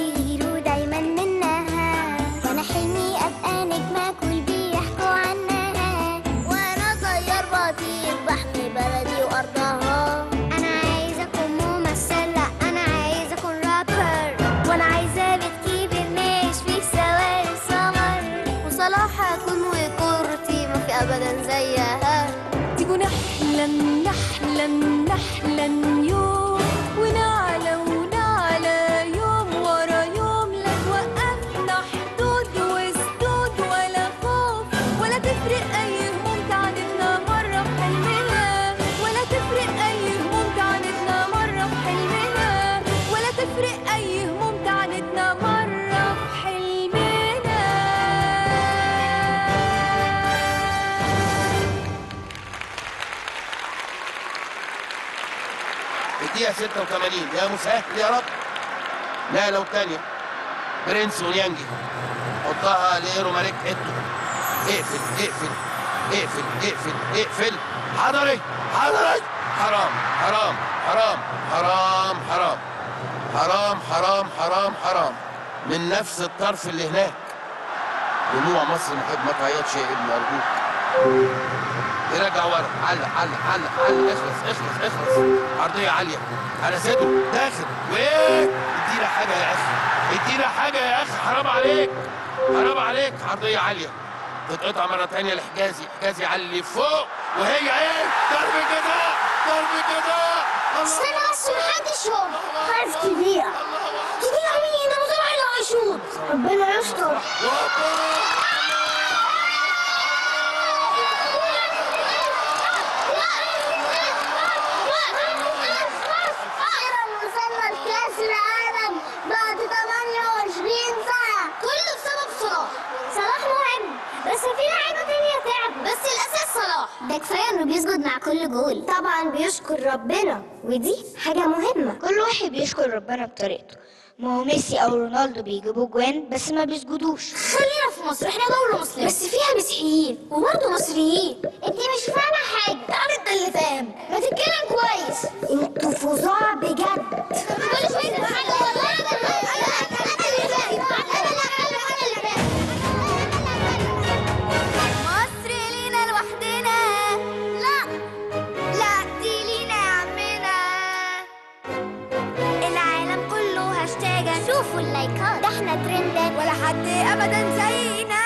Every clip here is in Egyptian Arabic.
بيغيروا دايما منها وانا حلمي ابقى نجمة كل بيحكوا عنها وانا طيار بطير بحمي بلدي وارضها انا عايزة اكون ممثل لا انا عايزة اكون رابر وانا عايزة بيت كبير نعيش فيه سواري السمر وصلاح اكون وكورتي ما في ابدا زيها تيجوا نحلم نحلم نحلم يوم ونعلى ونعلى يوم ورا يوم لا توقفنا حدود وسدود ولا خوف ولا تفرق أي هموم تعاندنا مرة في حلمنا ولا تفرق أي هموم تعاندنا مرة في حلمنا ولا تفرق أي هموم تعاندنا مرة في حلمنا الدقيقة 86 يا مسهل يا رب لا لو تانية برنس ونيانجي حطها لإيرو مالك إتو اقفل اقفل اقفل اقفل اقفل حضري حضري حرام حرام حرام حرام حرام حرام حرام حرام حرام من نفس الطرف اللي هناك دموع مصر محب ما تعيطش يا ابني ارجوك يرجع ورا علق علق علق علق اخلص اخلص اخلص عرضية عالية على صدره داخل وايه ادينا حاجة يا اخي ادينا حاجة يا اخي حرام عليك حرام عليك عرضية عالية تتقطع مرة تانية لحجازي حجازي علي فوق وهي ايه ضرب جزاء ضرب جزاء استنى بس محدش هو حرف كبير كبير مين انا طبعا اللي هيشوط ربنا يستر أخيرا وصلنا لكأس العالم بعد 28 سنة كله بسبب صلاح صلاح مهم بس في لعيبة تانية تعب بس الأساس صلاح ده كفاية إنه بيسجد مع كل جول طبعا بيشكر ربنا ودي حاجة مهمة كل واحد بيشكر ربنا بطريقته ما هو ميسي او رونالدو بيجيبوا جوان بس ما بيسجدوش خلينا في مصر احنا دولة مسلمة بس فيها مسيحيين وبرضه مصريين انت مش فاهمة حاجة تعالى انت اللي فاهم ما تتكلم كويس انتوا فظاع بجد كل شوية تتحدى والله انا اللي فاهم انا لا انا اللي فاهم مصر لينا لوحدنا لا لا دي لينا يا عمنا العالم كله هاشتاج شوفوا اللايكات ده احنا ترندات ولا حد ابدا زينا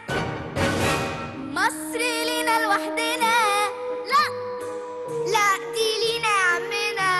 مصر لينا لوحدنا لا لا دي لينا يا عمنا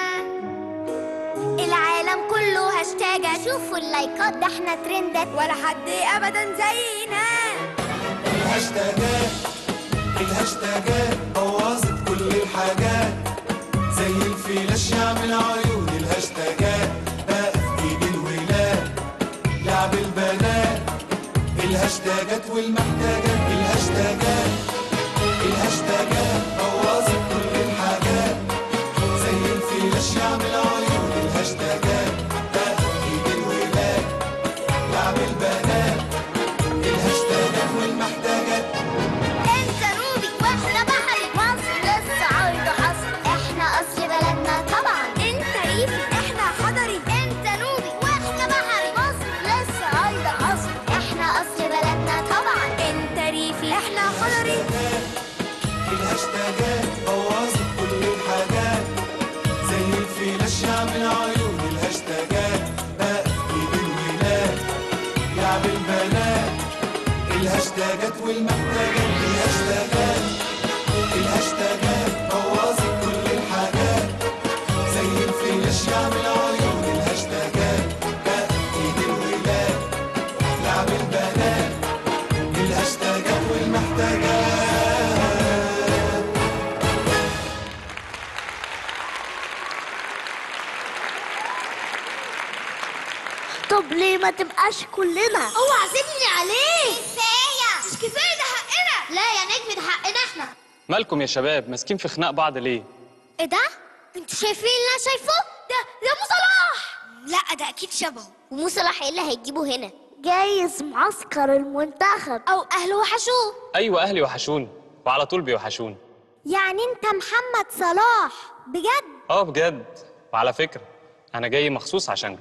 العالم كله هاشتاج شوفوا اللايكات ده احنا ترندات ولا حد ابدا زينا الهاشتاجات الهاشتاجات بوظت كل الحاجات زي الفلاش يعمل عيون الهاشتاجات بقى في ايد الولاد لعب البنات الهاشتاجات والمحتاجات الهاشتاجات الهاشتاجات بوظت كل الحاجات زي الفلاش يعمل عيون الهاشتاجات بقى في ايد الولاد لعب البنات الهاشتاجات والمحتاجات انت نوبي واحنا بحري مصر لسه عايده حصر احنا اصل بلدنا طبعا انت ريفي احنا حضري انت نوبي واحنا بحري مصر لسه عايده حصر احنا اصل بلدنا طبعا انت ريفي احنا حضري الهاشتاجات بوظت كل الحاجات زي الفلاش يعمل عيون الهاشتاجات بقى في ايد الولاد لعب البنات الهاشتاجات والمحتاجات الهاشتاجات الهاشتاجات بوظت كل الحاجات زي الفلاش يعمل عيون الهاشتاجات بقى في ايد الولاد لعب البنات الهاشتاجات والمحتاجات طب ليه ما تبقاش كلنا اوعى سيبني عليه كفايه مش كفايه ده حقنا لا يا نجم ده حقنا احنا مالكم يا شباب ماسكين في خناق بعض ليه؟ ايه ده انتوا شايفين اللي انا شايفه ده ده مو صلاح لا ده اكيد شبهه ومو صلاح ايه اللي هيجيبه هنا جايز معسكر المنتخب او اهله وحشوه ايوه اهلي وحشوني وعلى طول بيوحشوني يعني انت محمد صلاح بجد اه بجد وعلى فكره انا جاي مخصوص عشانكم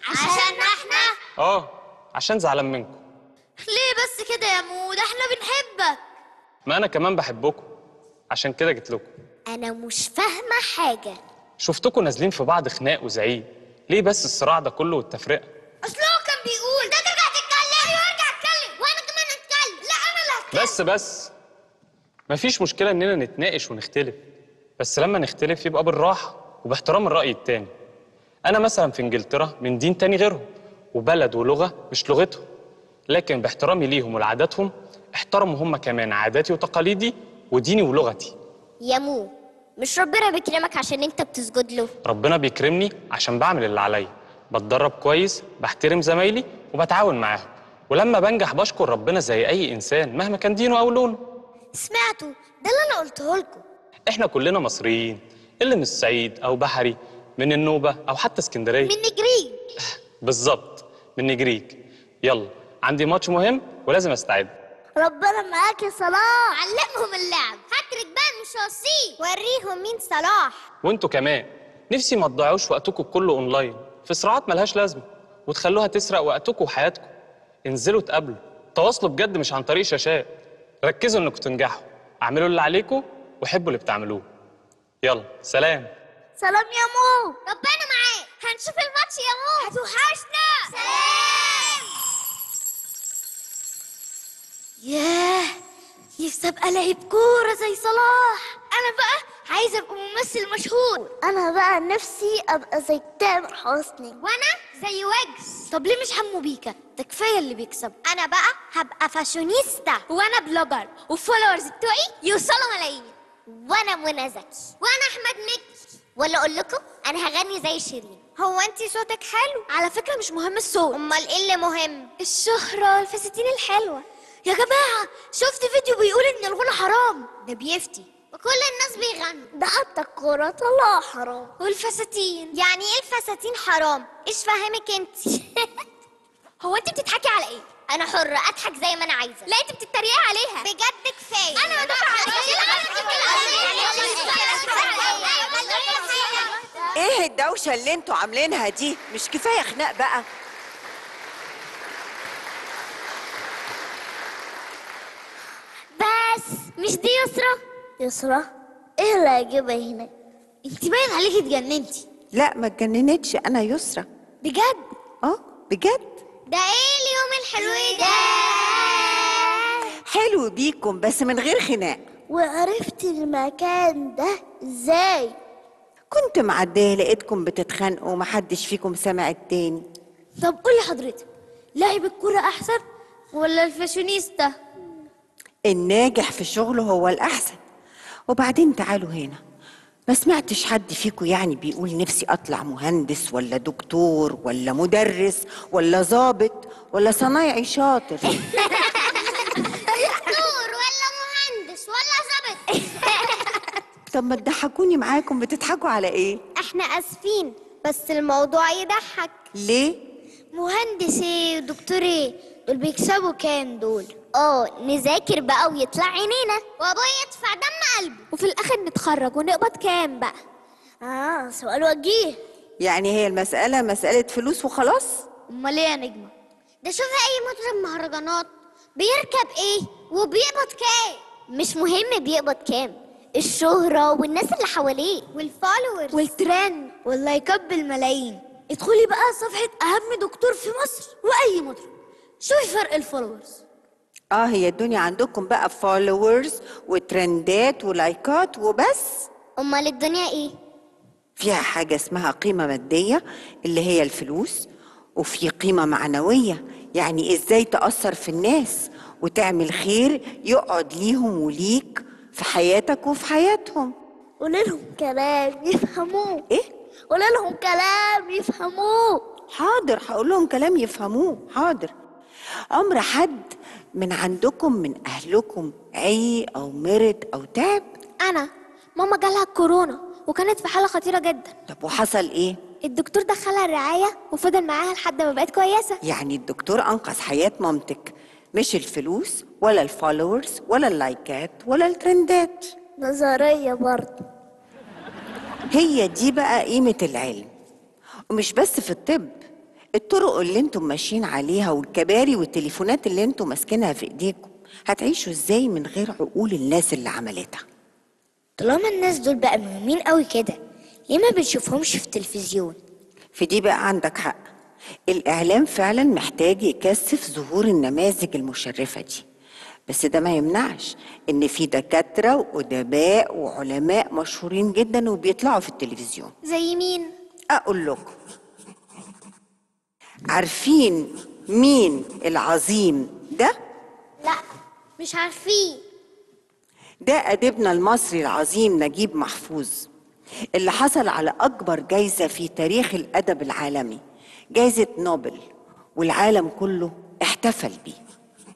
عشان احنا اه عشان زعلان منكم ليه بس كده يا مو ده احنا بنحبك ما انا كمان بحبكم عشان كده جيت لكم انا مش فاهمه حاجه شفتكم نازلين في بعض خناق وزعيق ليه بس الصراع ده كله والتفرقه اصل هو كان بيقول ده ترجع تتكلم ايوه ارجع اتكلم وانا كمان اتكلم لا انا اللي هتكلم بس بس مفيش مشكله اننا نتناقش ونختلف بس لما نختلف يبقى بالراحه وباحترام الراي التاني انا مثلا في انجلترا من دين تاني غيرهم وبلد ولغه مش لغتهم لكن باحترامي ليهم ولعاداتهم احترموا هم كمان عاداتي وتقاليدي وديني ولغتي يا مو مش ربنا بيكرمك عشان انت بتسجد له ربنا بيكرمني عشان بعمل اللي عليا بتدرب كويس بحترم زمايلي وبتعاون معاهم ولما بنجح بشكر ربنا زي اي انسان مهما كان دينه او لونه سمعتوا ده اللي انا قلته لكم احنا كلنا مصريين اللي من الصعيد او بحري من النوبه او حتى اسكندريه من نجري بالظبط من نجريك يلا عندي ماتش مهم ولازم استعد ربنا معاك يا صلاح علمهم اللعب هاتريك بقى مش هصيب وريهم مين صلاح وانتوا كمان نفسي ما تضيعوش وقتكم كله اونلاين في صراعات ملهاش لازمه وتخلوها تسرق وقتكم وحياتكم انزلوا تقابلوا تواصلوا بجد مش عن طريق شاشات ركزوا انكم تنجحوا اعملوا اللي عليكم وحبوا اللي بتعملوه يلا سلام سلام يا مو ربنا معاك هنشوف الماتش يا مو هتوحشنا سلام ياه نفسي ابقى لعيب كوره زي صلاح انا بقى عايزه ابقى ممثل مشهور انا بقى نفسي ابقى زي تامر حسني وانا زي ويجز طب ليه مش حمو بيكا ده كفايه اللي بيكسب انا بقى هبقى فاشونيستا وانا بلوجر وفولورز بتوعي يوصلوا ملايين وانا منى زكي وانا احمد مكي ولا اقول لكم انا هغني زي شيرين هو انت صوتك حلو على فكره مش مهم الصوت امال ايه اللي مهم الشهره والفساتين الحلوه يا جماعه شفت فيديو بيقول ان الغنى حرام ده بيفتي وكل الناس بيغنوا ده حتى الكوره طلع حرام والفساتين يعني ايه الفساتين حرام ايش فاهمك انت هو انت بتضحكي على ايه انا حرة اضحك زي ما انا عايزة لا انت بتتريقي عليها بجد كفاية انا بدافع ايه الدوشه اللي انتوا عاملينها دي مش كفايه خناق بقى بس مش دي يسرا يسرا ايه اللي هيجيبها هنا انت باين عليكي اتجننتي لا ما اتجننتش انا يسرى بجد اه بجد ده ايه اليوم الحلو ده حلو بيكم بس من غير خناق وعرفت المكان ده ازاي كنت معديه لقيتكم بتتخانقوا ومحدش فيكم سمع التاني طب قولي حضرتك لاعب الكرة احسن ولا الفاشونيستا الناجح في شغله هو الأحسن وبعدين تعالوا هنا ما سمعتش حد فيكم يعني بيقول نفسي أطلع مهندس ولا دكتور ولا مدرس ولا ضابط ولا صنايعي شاطر دكتور ولا مهندس ولا ظابط طب ما تضحكوني معاكم بتضحكوا على إيه؟ احنا اسفين بس الموضوع يضحك ليه؟ مهندس ايه ودكتور ايه دول بيكسبوا كام دول اه نذاكر بقى ويطلع عينينا وابويا يدفع دم قلبه وفي الاخر نتخرج ونقبض كام بقى اه سؤال وجيه يعني هي المسألة مسألة فلوس وخلاص؟ امال ايه يا نجمه ده شوف اي مطرب مهرجانات بيركب ايه وبيقبض كام مش مهم بيقبض كام الشهرة والناس اللي حواليه والفولورز والترند واللايكات بالملايين ادخلي بقى صفحة أهم دكتور في مصر وأي مطرب شوفي فرق الفولورز اه هي الدنيا عندكم بقى فولورز وترندات ولايكات وبس أمال الدنيا إيه؟ فيها حاجة اسمها قيمة مادية اللي هي الفلوس وفي قيمة معنوية يعني ازاي تأثر في الناس وتعمل خير يقعد ليهم وليك في حياتك وفي حياتهم قولي لهم كلام يفهموه ايه؟ قولي لهم كلام يفهموه حاضر هقول لهم كلام يفهموه حاضر عمر حد من عندكم من أهلكم عي أو مرض أو تعب أنا ماما جالها الكورونا وكانت في حالة خطيرة جدا طب وحصل إيه؟ الدكتور دخلها الرعاية وفضل معاها لحد ما بقت كويسة يعني الدكتور أنقذ حياة مامتك مش الفلوس ولا الفولورز ولا اللايكات ولا الترندات نظرية برضه هي دي بقى قيمة العلم ومش بس في الطب الطرق اللي انتم ماشيين عليها والكباري والتليفونات اللي انتم ماسكينها في ايديكم هتعيشوا ازاي من غير عقول الناس اللي عملتها طالما الناس دول بقى مهمين قوي كده ليه ما بنشوفهمش في التلفزيون في دي بقى عندك حق الإعلام فعلا محتاج يكثف ظهور النماذج المشرفة دي بس ده ما يمنعش إن في دكاترة وأدباء وعلماء مشهورين جدا وبيطلعوا في التلفزيون زي مين؟ أقول لكم عارفين مين العظيم ده؟ لا مش عارفين ده أديبنا المصري العظيم نجيب محفوظ اللي حصل على أكبر جايزة في تاريخ الأدب العالمي جايزة نوبل والعالم كله احتفل بيه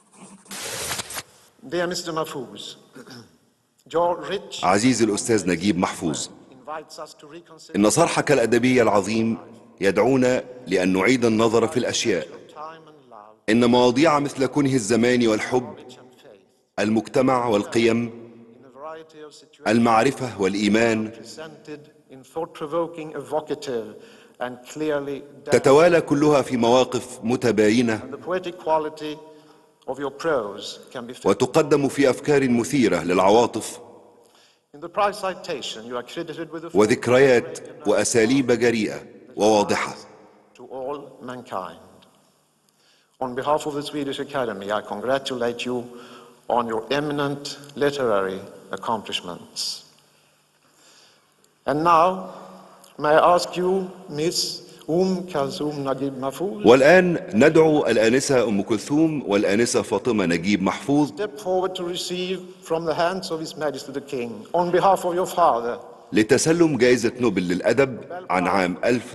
Dear Mr. Mahfouz, your rich عزيزي الأستاذ نجيب محفوظ invites us to reconsider إن صرحك الأدبي العظيم يدعونا لأن نعيد النظر في الأشياء time and love إن مواضيع مثل كنه الزمان والحب and faith المجتمع والقيم in a variety of situations المعرفة والإيمان presented in thought-provoking, evocative, and clearly تتوالى كلها في مواقف متباينة the poetic quality of your prose can be felt. وتقدم في أفكار مثيرة للعواطف In the prize citation, you are credited with the وذكريات وأساليب جريئة وواضحة to all mankind. On behalf of the Swedish Academy, I congratulate you on your eminent literary accomplishments. And now, may I ask you, Miss Um Kalsum Nagib Mahfouz, والآن ندعو الآنسة أم كلثوم والآنسة فاطمة نجيب محفوظ step forward to receive from the hands of His Majesty the King, on behalf of your father, لتسلم جائزة نوبل للأدب عن عام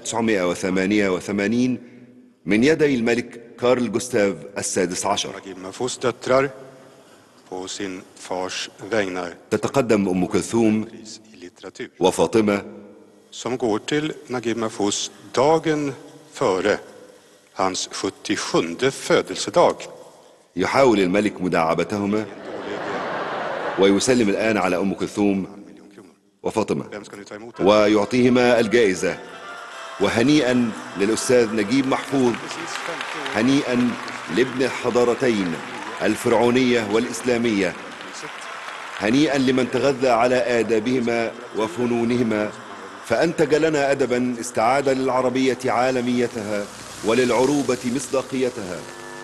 1988 من يدي الملك كارل جوستاف السادس عشر Nagib Mahfouz döttrar på sin fars vägnar تتقدم أم كلثوم pris i litteratur وفاطمة som går till Nagib Mahfouz dagen före hans 77 födelsedag. يحاول الملك مداعبتهما ويسلم الآن على أم كلثوم miljon kronor. وفاطمة Vem ska nu ta emot den? ويعطيهما الجائزة وهنيئا للأستاذ نجيب محفوظ Precis 50 år هنيئا لابن الحضارتين الفرعونية والإسلامية priset. هنيئا لمن تغذى على آدابهما وفنونهما فأنتج لنا أدبا استعاد للعربية عالميتها وللعروبة مصداقيتها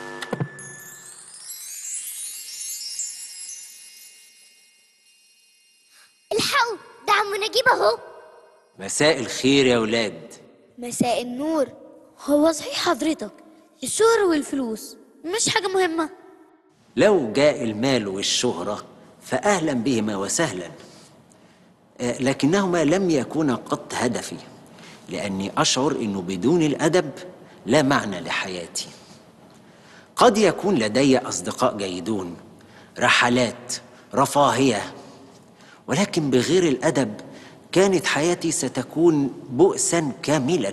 الحقوا ده عم نجيب اهو مساء الخير يا ولاد مساء النور هو صحيح حضرتك الشهرة والفلوس مش حاجة مهمة لو جاء المال والشهرة فأهلا بهما وسهلا آه، لكنهما لم يكونا قط هدفي لأني أشعر أنه بدون الأدب لا معنى لحياتي قد يكون لدي أصدقاء جيدون رحلات رفاهية ولكن بغير الأدب كانت حياتي ستكون بؤسا كاملا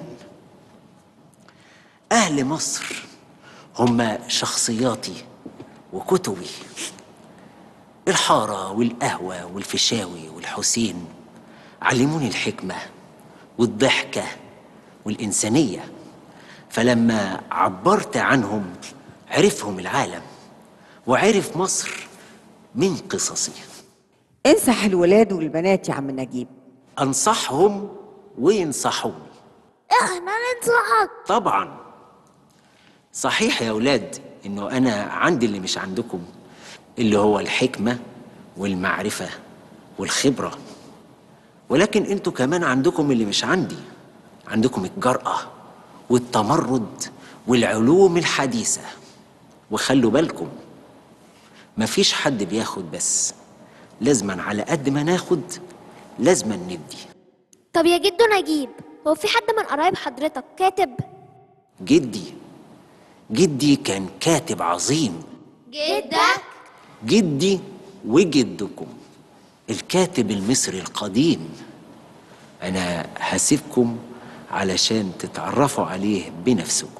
أهل مصر هم شخصياتي وكتبي الحارة والقهوة والفيشاوي والحسين علموني الحكمة والضحكة والإنسانية فلما عبرت عنهم عرفهم العالم وعرف مصر من قصصي انصح الولاد والبنات يا عم نجيب أنصحهم وينصحوني احنا ننصحك طبعا صحيح يا ولاد انه انا عندي اللي مش عندكم اللي هو الحكمه والمعرفه والخبره ولكن انتوا كمان عندكم اللي مش عندي عندكم الجراه والتمرد والعلوم الحديثه وخلوا بالكم مفيش حد بياخد بس لازما على قد ما ناخد لازما ندي طب يا جدو نجيب هو في حد من قرايب حضرتك كاتب جدي جدي كان كاتب عظيم جدك جدي وجدكم الكاتب المصري القديم انا هسيبكم علشان تتعرفوا عليه بنفسكم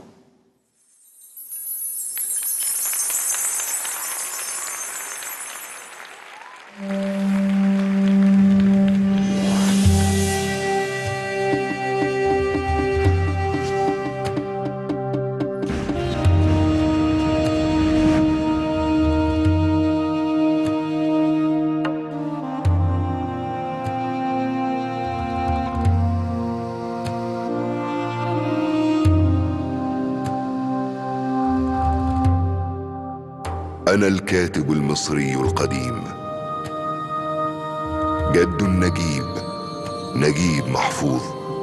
أنا الكاتب المصري القديم جد نجيب نجيب محفوظ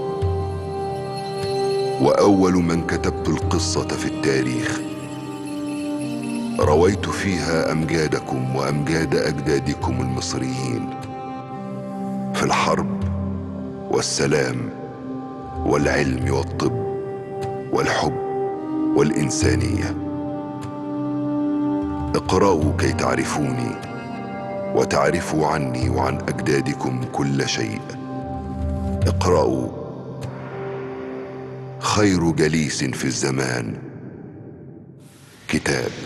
وأول من كتبت القصة في التاريخ رويت فيها أمجادكم وأمجاد أجدادكم المصريين في الحرب والسلام والعلم والطب والحب والإنسانية اقرأوا كي تعرفوني وتعرفوا عني وعن أجدادكم كل شيء اقرأوا خير جليس في الزمان كتاب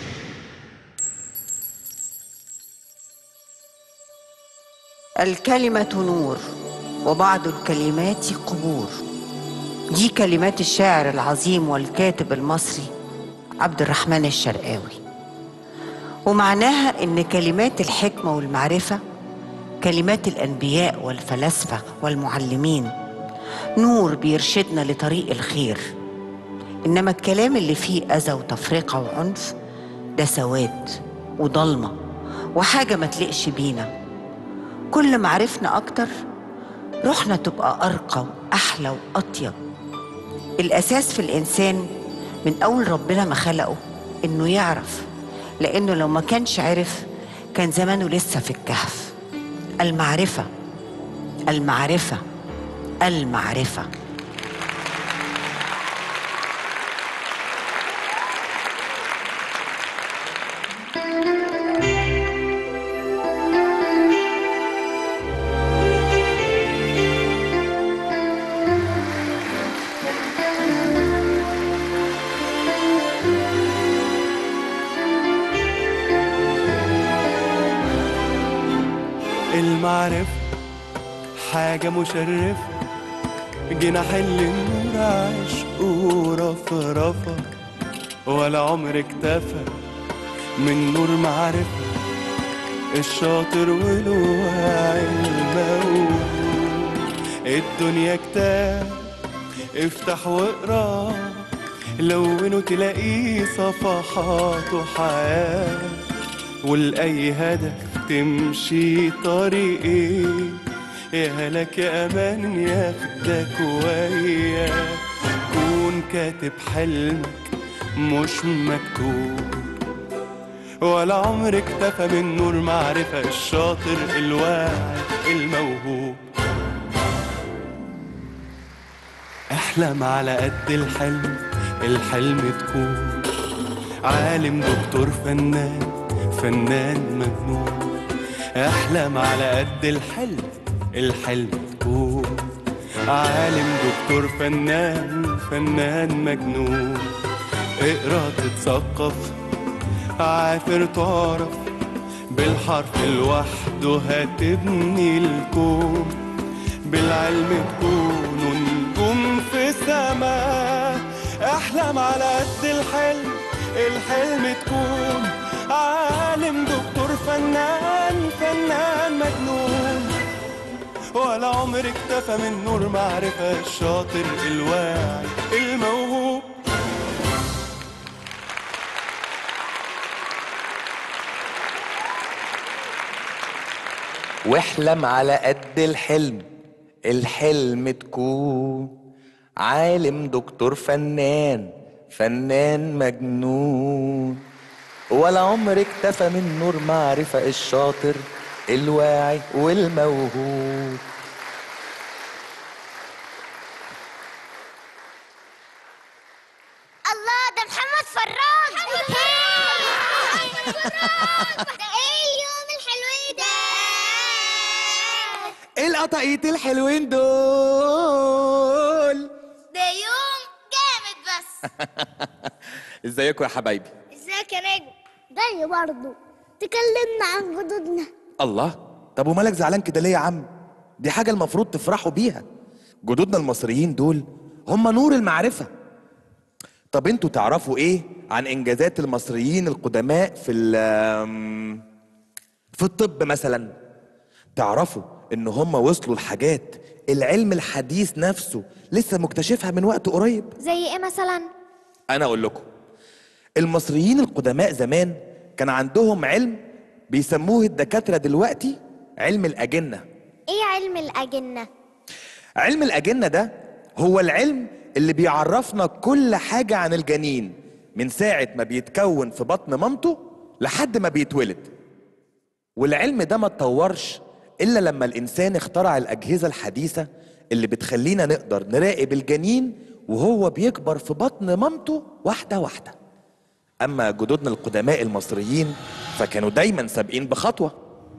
الكلمة نور وبعض الكلمات قبور دي كلمات الشاعر العظيم والكاتب المصري عبد الرحمن الشرقاوي ومعناها ان كلمات الحكمة والمعرفة كلمات الانبياء والفلاسفة والمعلمين نور بيرشدنا لطريق الخير انما الكلام اللي فيه اذى وتفرقة وعنف ده سواد وضلمة وحاجة ما تلقش بينا كل ما عرفنا أكتر روحنا تبقى أرقى وأحلى وأطيب الأساس في الإنسان من أول ربنا ما خلقه إنه يعرف لأنه لو ما كانش عرف كان زمانه لسه في الكهف المعرفة المعرفة المعرفة المعرفة حاجة مشرفة جناح النور عشق ورفرفة ولا عمر اكتفى من نور معرفة الشاطر والواعي الموهوب الدنيا كتاب افتح واقرا لونه تلاقيه صفحات وحياه ولأي هدف تمشي طريقي يا هلك يا أمان ياخدك وياه كون كاتب حلمك مش مكتوب ولا عمر اكتفى من نور معرفة الشاطر الواعي الموهوب احلم على قد الحلم الحلم تكون عالم دكتور فنان فنان مجنون احلم على قد الحلم الحلم تكون عالم دكتور فنان فنان مجنون اقرا تتثقف عافر تعرف بالحرف لوحده هتبني الكون بالعلم تكونوا نجوم في سماء احلم على قد الحلم الحلم تكون عالم دكتور فنان فنان مجنون ولا عمر اكتفى من نور معرفة الشاطر الواعي الموهوب واحلم على قد الحلم الحلم تكون عالم دكتور فنان فنان مجنون ولا عمر اكتفى من نور معرفة الشاطر الواعي والموهوب الله ده محمد فراج ده ايه اليوم الحلو ده ايه القطاقيط الحلوين دول ده يوم جامد بس ازيكم يا حبايبي ازيك يا نجم جاي برضه تكلمنا عن جدودنا الله طب ومالك زعلان كده ليه يا عم دي حاجة المفروض تفرحوا بيها جدودنا المصريين دول هم نور المعرفة طب انتوا تعرفوا ايه عن انجازات المصريين القدماء في ال- في الطب مثلا تعرفوا ان هم وصلوا لحاجات العلم الحديث نفسه لسه مكتشفها من وقت قريب زي ايه مثلا انا اقول لكم المصريين القدماء زمان كان عندهم علم بيسموه الدكاترة دلوقتي علم الأجنة ايه علم الأجنة؟ علم الأجنة ده هو العلم اللي بيعرفنا كل حاجة عن الجنين من ساعة ما بيتكون في بطن مامته لحد ما بيتولد والعلم ده ما اتطورش إلا لما الإنسان اخترع الأجهزة الحديثة اللي بتخلينا نقدر نراقب الجنين وهو بيكبر في بطن مامته واحدة واحدة أما جدودنا القدماء المصريين فكانوا دايما سابقين بخطوة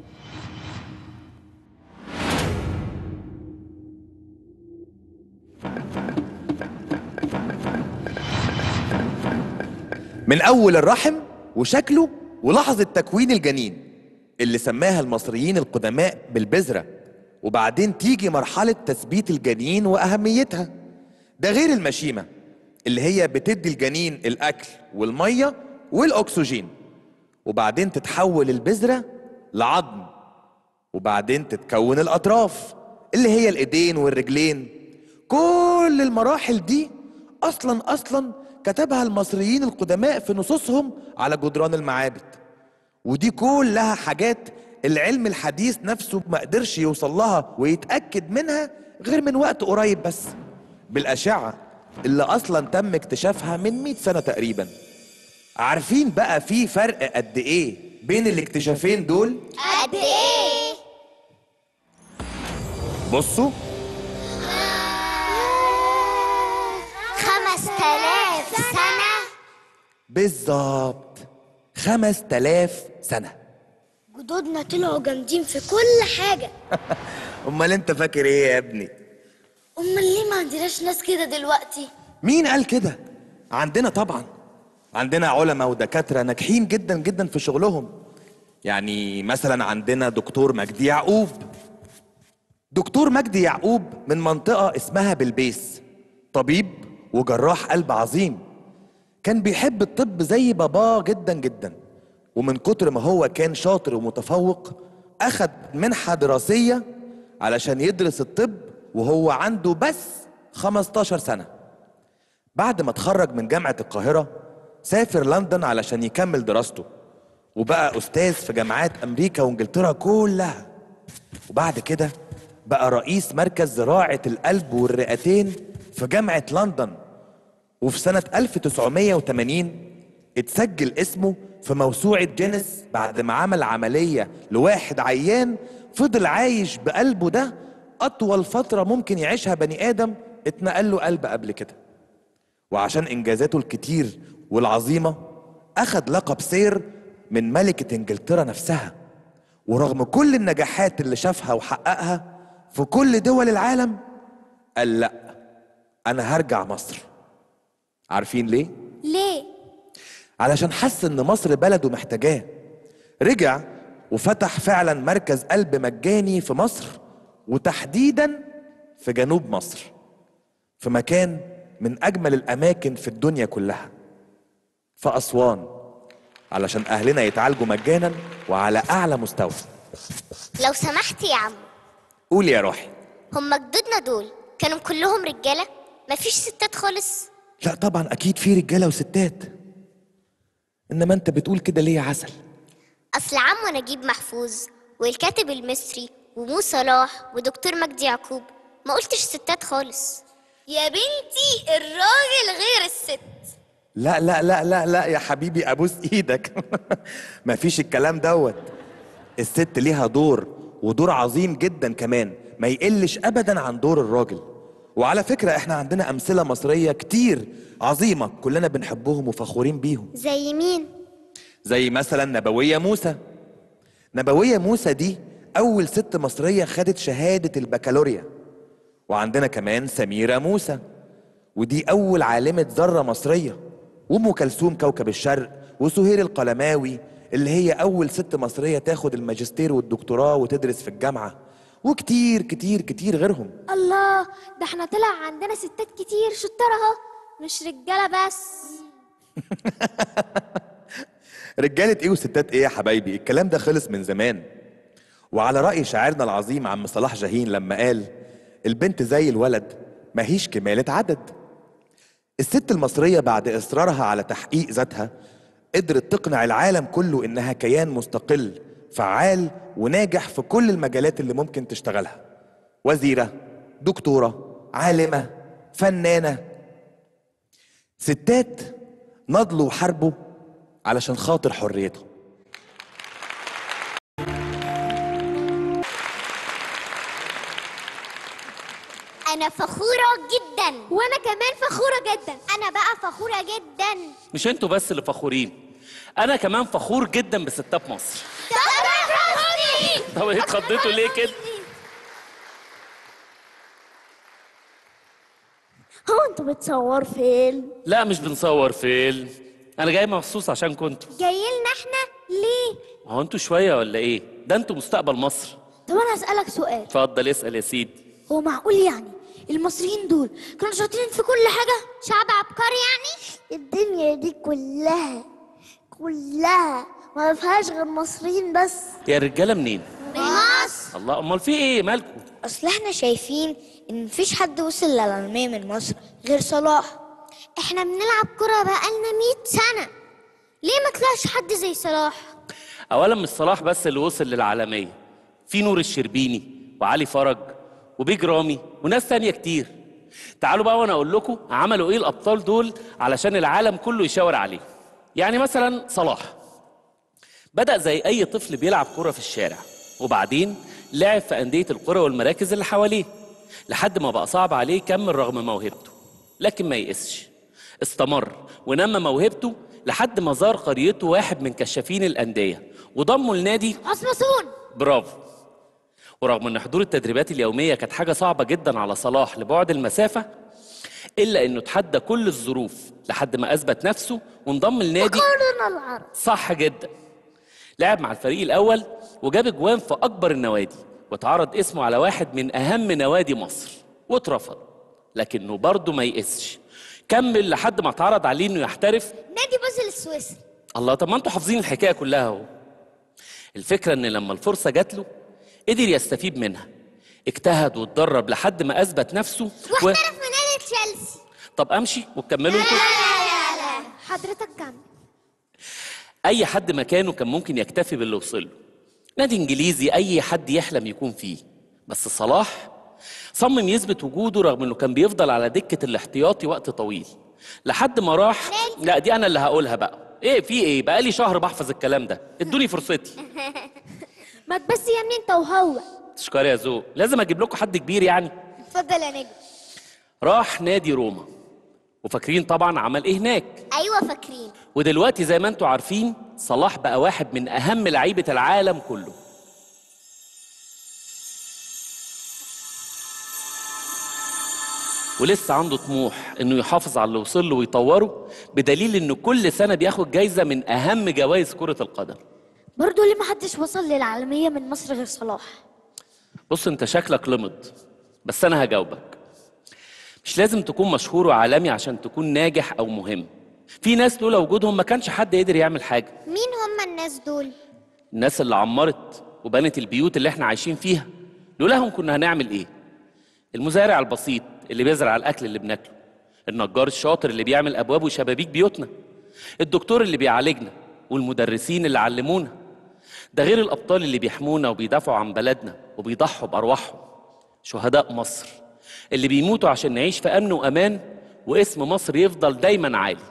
من أول الرحم وشكله ولحظة تكوين الجنين اللي سماها المصريين القدماء بالبذرة وبعدين تيجي مرحلة تثبيت الجنين وأهميتها ده غير المشيمة اللي هي بتدي الجنين الأكل والمية والأكسجين وبعدين تتحول البذرة لعظم وبعدين تتكون الأطراف اللي هي الإيدين والرجلين كل المراحل دي أصلا أصلا كتبها المصريين القدماء في نصوصهم على جدران المعابد ودي كلها حاجات العلم الحديث نفسه ما قدرش يوصل لها ويتأكد منها غير من وقت قريب بس بالأشعة اللي أصلا تم اكتشافها من 100 سنة تقريبا عارفين بقى في فرق قد إيه بين الاكتشافين دول قد ايه؟ بصوا خمس تلاف سنة بالظبط خمس تلاف سنة جدودنا طلعوا جامدين في كل حاجة أمال أنت فاكر إيه يا ابني أمال ليه ما عندناش ناس كده دلوقتي؟ مين قال كده عندنا طبعا عندنا علماء ودكاترة ناجحين جدا جدا في شغلهم يعني مثلا عندنا دكتور مجدي يعقوب دكتور مجدي يعقوب من منطقة اسمها بلبيس طبيب وجراح قلب عظيم كان بيحب الطب زي باباه جدا جدا ومن كتر ما هو كان شاطر ومتفوق أخد منحة دراسية علشان يدرس الطب وهو عنده بس 15 سنة بعد ما اتخرج من جامعة القاهرة سافر لندن علشان يكمل دراسته وبقى أستاذ في جامعات أمريكا وإنجلترا كلها وبعد كده بقى رئيس مركز زراعة القلب والرئتين في جامعة لندن وفي سنة 1980 اتسجل اسمه في موسوعة جينيس بعد ما عمل عملية لواحد عيان فضل عايش بقلبه ده أطول فترة ممكن يعيشها بني آدم اتنقل له قلب قبل كده وعشان إنجازاته الكتير والعظيمة أخد لقب سير من ملكة إنجلترا نفسها ورغم كل النجاحات اللي شافها وحققها في كل دول العالم قال لا أنا هرجع مصر عارفين ليه؟ ليه؟ علشان حس ان مصر بلده محتاجاه رجع وفتح فعلا مركز قلب مجاني في مصر وتحديدا في جنوب مصر في مكان من اجمل الاماكن في الدنيا كلها في اسوان علشان اهلنا يتعالجوا مجانا وعلى اعلى مستوى لو سمحت يا عم قول يا روحي هم جدودنا دول كانوا كلهم رجالة؟ مفيش ستات خالص؟ لا طبعا اكيد في رجاله وستات انما انت بتقول كده ليه يا عسل أصل عمو نجيب محفوظ والكاتب المصري ومو صلاح ودكتور مجدي يعقوب ما قلتش ستات خالص يا بنتي الراجل غير الست لا لا لا لا لا يا حبيبي ابوس ايدك مفيش الكلام دوت الست ليها دور ودور عظيم جدا كمان ما يقلش ابدا عن دور الراجل وعلى فكرة احنا عندنا امثلة مصرية كتير عظيمة كلنا بنحبهم وفخورين بيهم زي مين؟ زي مثلا نبوية موسى نبوية موسى دي أول ست مصرية خدت شهادة البكالوريا وعندنا كمان سميرة موسى ودي أول عالمة ذرة مصرية وأم كلثوم كوكب الشرق وسهير القلماوي اللي هي أول ست مصرية تاخد الماجستير والدكتوراه وتدرس في الجامعة وكتير كتير كتير غيرهم الله ده احنا طلع عندنا ستات كتير شطار اهو مش رجالة بس رجالة ايه وستات ايه يا حبايبي الكلام ده خلص من زمان وعلى رأي شاعرنا العظيم عم صلاح جاهين لما قال البنت زي الولد ماهيش كمالة عدد الست المصرية بعد إصرارها على تحقيق ذاتها قدرت تقنع العالم كله إنها كيان مستقل فعال وناجح في كل المجالات اللي ممكن تشتغلها وزيرة دكتورة عالمة فنانة ستات نضلوا وحاربوا علشان خاطر حريتهم أنا فخورة جدا وأنا كمان فخورة جدا أنا بقى فخورة جدا مش انتوا بس اللي فخورين انا كمان فخور جدا بستات مصر طب ايه اتخضيتوا ليه كده هو انتوا بتصور فيلم لا مش بنصور فيلم انا جاي مخصوص عشان كنتوا جاي لنا احنا ليه ما هو انتوا شويه ولا ايه ده انتوا مستقبل مصر طب انا هسألك سؤال اتفضل اسال يا سيدي هو معقول يعني المصريين دول كانوا شاطرين في كل حاجة شعب عبقري يعني الدنيا دي كلها كلها ما فيهاش غير مصريين بس يا رجاله منين مصر الله امال في ايه مالكم اصل احنا شايفين ان مفيش حد وصل للعالمية من مصر غير صلاح احنا بنلعب كرة بقالنا 100 سنة ليه ما طلعش حد زي صلاح اولا مش صلاح بس اللي وصل للعالميه في نور الشربيني وعلي فرج وبيج رامي وناس تانية كتير تعالوا بقى وانا اقول لكم عملوا ايه الابطال دول علشان العالم كله يشاور عليه يعني مثلا صلاح بدأ زي اي طفل بيلعب كرة في الشارع وبعدين لعب في أندية القرى والمراكز اللي حواليه لحد ما بقى صعب عليه يكمل رغم موهبته لكن ما يئسش استمر ونمى موهبته لحد ما زار قريته واحد من كشافين الأندية وضمه لنادي عصمصون برافو ورغم ان حضور التدريبات اليوميه كانت حاجه صعبه جدا على صلاح لبعد المسافه الا انه تحدى كل الظروف لحد ما اثبت نفسه وانضم لنادي قرن العرب صح جدا لعب مع الفريق الاول وجاب اجوان في اكبر النوادي واتعرض اسمه على واحد من اهم نوادي مصر واترفض لكنه برضه ما يئسش كمل لحد ما اتعرض عليه انه يحترف نادي بازل السويسري الله طب ما انتوا حافظين الحكايه كلها اهو الفكره ان لما الفرصه جات له قدر يستفيد منها اجتهد واتدرب لحد ما اثبت نفسه و... واحترف في نادي تشيلسي طب امشي وتكملوا انتوا لا لا حضرتك كمل اي حد مكانه كان ممكن يكتفي باللي وصل له نادي انجليزي اي حد يحلم يكون فيه بس صلاح صمم يثبت وجوده رغم انه كان بيفضل على دكه الاحتياطي وقت طويل لحد ما راح لا دي انا اللي هقولها بقى ايه في ايه بقالي شهر بحفظ الكلام ده ادوني فرصتي ما تبس يا ابني انت وهو تشكر يا ذوق لازم اجيب لكم حد كبير يعني اتفضل يا نجم راح نادي روما وفاكرين طبعا عمل ايه هناك ايوه فاكرين ودلوقتي زي ما انتوا عارفين صلاح بقى واحد من اهم لعيبه العالم كله ولسه عنده طموح انه يحافظ على اللي وصل له ويطوره بدليل انه كل سنه بياخد جايزه من اهم جوائز كره القدم برضه ليه ما حدش وصل للعالمية من مصر غير صلاح بص انت شكلك لمض بس انا هجاوبك مش لازم تكون مشهور وعالمي عشان تكون ناجح او مهم في ناس لولا وجودهم ما كانش حد قدر يعمل حاجه مين هم الناس دول الناس اللي عمرت وبنت البيوت اللي احنا عايشين فيها لولاهم كنا هنعمل ايه المزارع البسيط اللي بيزرع الاكل اللي بناكله النجار الشاطر اللي بيعمل ابواب وشبابيك بيوتنا الدكتور اللي بيعالجنا والمدرسين اللي علمونا ده غير الابطال اللي بيحمونا وبيدافعوا عن بلدنا وبيضحوا بارواحهم شهداء مصر اللي بيموتوا عشان نعيش في امن وامان واسم مصر يفضل دايما عالي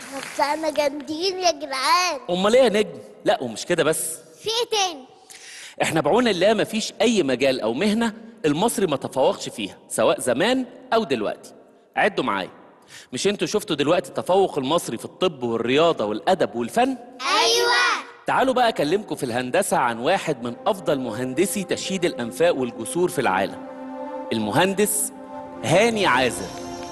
احنا طلعنا جامدين يا جدعان امال ايه يا نجم لا ومش كده بس في ايه تاني احنا بعون الله مفيش اي مجال او مهنه المصري ما تفوقش فيها سواء زمان او دلوقتي عدوا معايا مش انتوا شفتوا دلوقتي التفوق المصري في الطب والرياضه والادب والفن ايوه تعالوا بقى اكلمكم في الهندسه عن واحد من افضل مهندسي تشييد الانفاق والجسور في العالم المهندس هاني عازر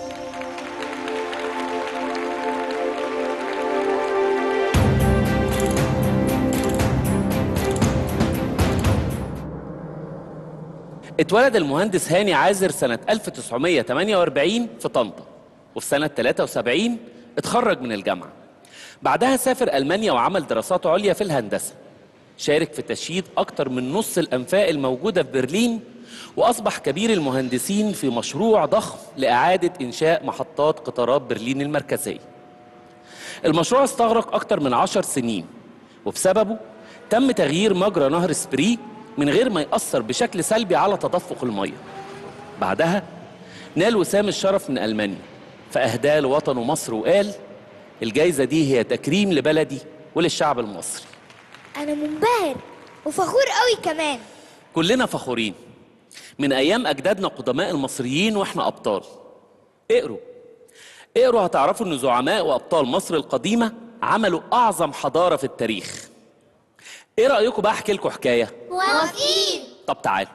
اتولد المهندس هاني عازر سنة 1948 في طنطا وفي سنة 73 اتخرج من الجامعة بعدها سافر ألمانيا وعمل دراسات عليا في الهندسة شارك في تشييد أكتر من نص الأنفاق الموجودة في برلين وأصبح كبير المهندسين في مشروع ضخم لإعادة إنشاء محطات قطارات برلين المركزية المشروع استغرق أكتر من عشر سنين وبسببه تم تغيير مجرى نهر سبري من غير ما يأثر بشكل سلبي على تدفق المية بعدها نال وسام الشرف من ألمانيا فأهداه لوطنه مصر وقال الجايزة دي هي تكريم لبلدي وللشعب المصري انا منبهر وفخور قوي كمان كلنا فخورين من أيام أجدادنا قدماء المصريين وإحنا أبطال اقروا اقروا هتعرفوا إن زعماء وأبطال مصر القديمة عملوا أعظم حضارة في التاريخ إيه رأيكم بقى أحكي لكم حكاية موافقين طب تعالوا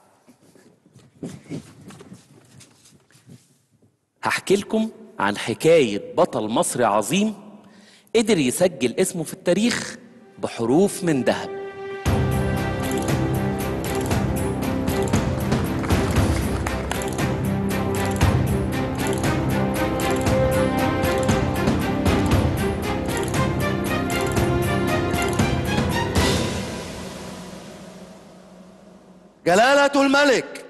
هحكي لكم عن حكاية بطل مصري عظيم قدر يسجل اسمه في التاريخ بحروف من ذهب جلالة الملك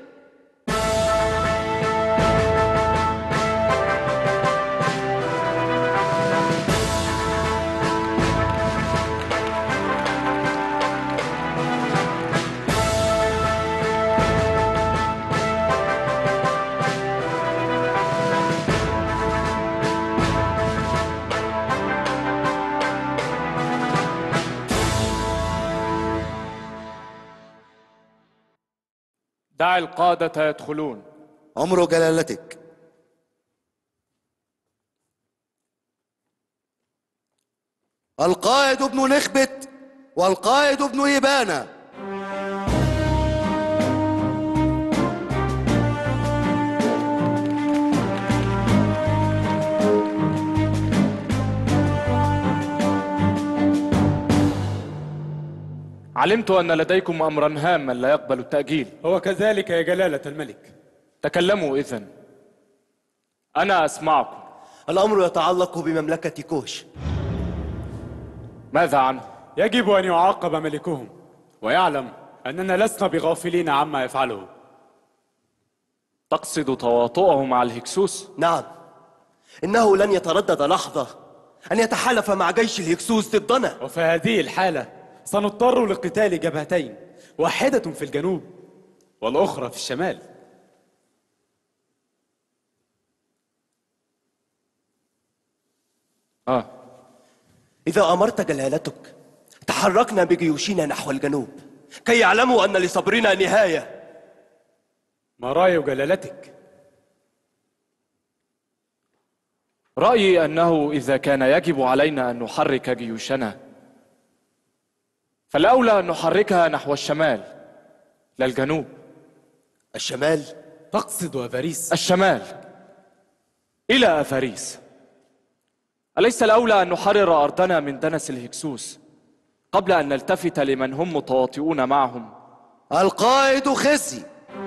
دع القادة يدخلون عمر جلالتك القائد ابن نخبت والقائد ابن إبانة علمت أن لديكم أمرا هاما لا يقبل التأجيل هو كذلك يا جلالة الملك تكلموا إذن أنا أسمعكم الأمر يتعلق بمملكة كوش ماذا عنه؟ يجب أن يعاقب ملكهم ويعلم أننا لسنا بغافلين عما يفعله تقصد تواطؤه مع الهكسوس؟ نعم إنه لن يتردد لحظة أن يتحالف مع جيش الهكسوس ضدنا وفي هذه الحالة سنضطر لقتال جبهتين واحدة في الجنوب والأخرى في الشمال آه إذا أمرت جلالتك تحركنا بجيوشنا نحو الجنوب كي يعلموا أن لصبرنا نهاية ما رأي جلالتك؟ رأيي أنه إذا كان يجب علينا أن نحرك جيوشنا فالأولى أن نحركها نحو الشمال لا الجنوب الشمال؟ تقصد أفاريس الشمال إلى أفاريس أليس الأولى أن نحرر أرضنا من دنس الهكسوس قبل أن نلتفت لمن هم متواطئون معهم القائد خزي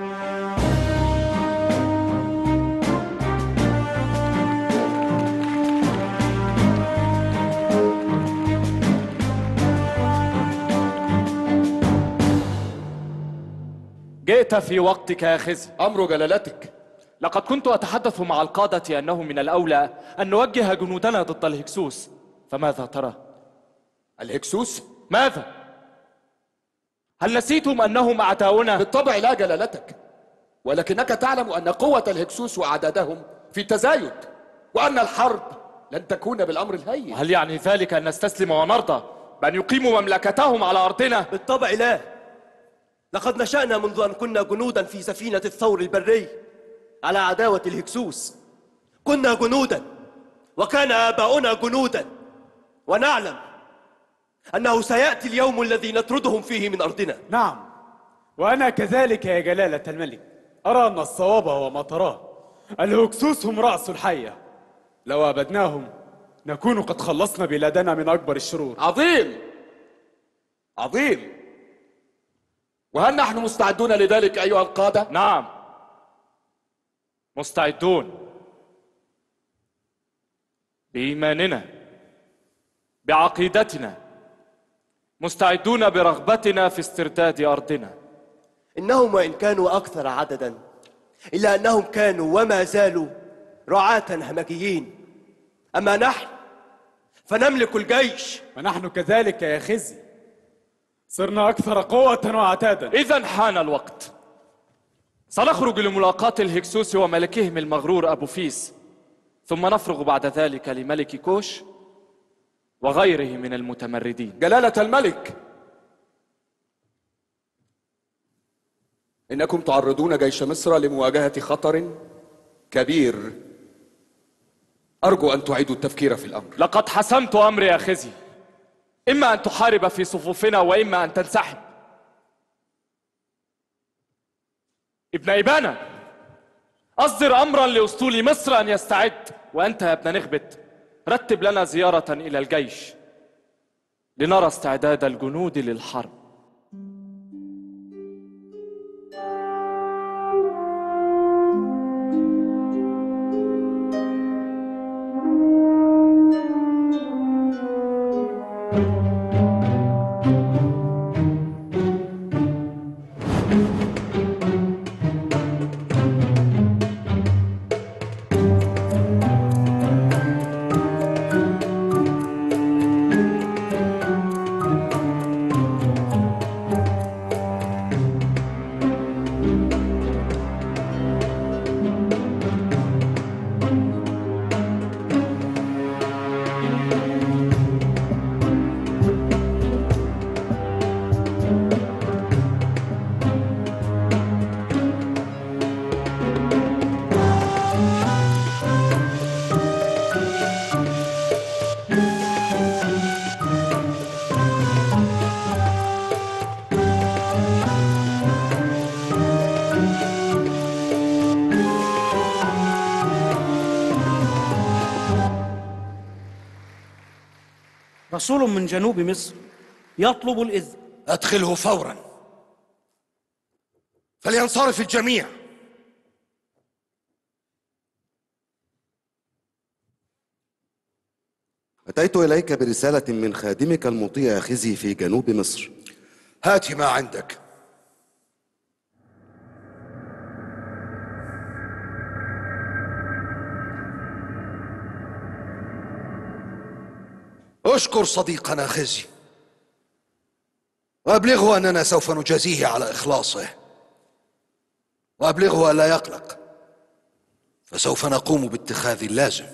جئت في وقتك يا خزي أمر جلالتك لقد كنت أتحدث مع القادة أنه من الأولى أن نوجه جنودنا ضد الهكسوس فماذا ترى؟ الهكسوس؟ ماذا؟ هل نسيتم أنهم أعداؤنا؟ بالطبع لا جلالتك ولكنك تعلم أن قوة الهكسوس وعددهم في تزايد وأن الحرب لن تكون بالأمر الهين هل يعني ذلك أن نستسلم ونرضى بأن يقيموا مملكتهم على أرضنا؟ بالطبع لا لقد نشأنا منذ أن كنا جنودا في سفينة الثور البري على عداوة الهكسوس كنا جنودا وكان آباؤنا جنودا ونعلم أنه سيأتي اليوم الذي نطردهم فيه من أرضنا نعم وأنا كذلك يا جلالة الملك أرى أن الصواب هو ما تراه الهكسوس هم رأس الحية لو أبدناهم نكون قد خلصنا بلادنا من أكبر الشرور عظيم عظيم وهل نحن مستعدون لذلك أيها القادة؟ نعم مستعدون بإيماننا بعقيدتنا مستعدون برغبتنا في استرداد أرضنا إنهم وإن كانوا أكثر عددا إلا أنهم كانوا وما زالوا رعاة همجيين أما نحن فنملك الجيش ونحن كذلك يا خزي صرنا أكثر قوة وعتادا إذا حان الوقت سنخرج لملاقاة الهكسوس وملكهم المغرور أبو فيس ثم نفرغ بعد ذلك لملك كوش وغيره من المتمردين جلالة الملك إنكم تعرضون جيش مصر لمواجهة خطر كبير أرجو أن تعيدوا التفكير في الأمر لقد حسمت أمري يا خزي إما أن تحارب في صفوفنا وإما أن تنسحب ابن إبانة أصدر أمرا لأسطول مصر أن يستعد وأنت يا ابن نخبت رتب لنا زيارة إلى الجيش لنرى استعداد الجنود للحرب رسول من جنوب مصر يطلب الإذن أدخله فورا فلينصرف الجميع أتيت إليك برسالة من خادمك المطيع خزي في جنوب مصر هات ما عندك اشكر صديقنا خزي وابلغه اننا سوف نجازيه على اخلاصه وابلغه الا يقلق فسوف نقوم باتخاذ اللازم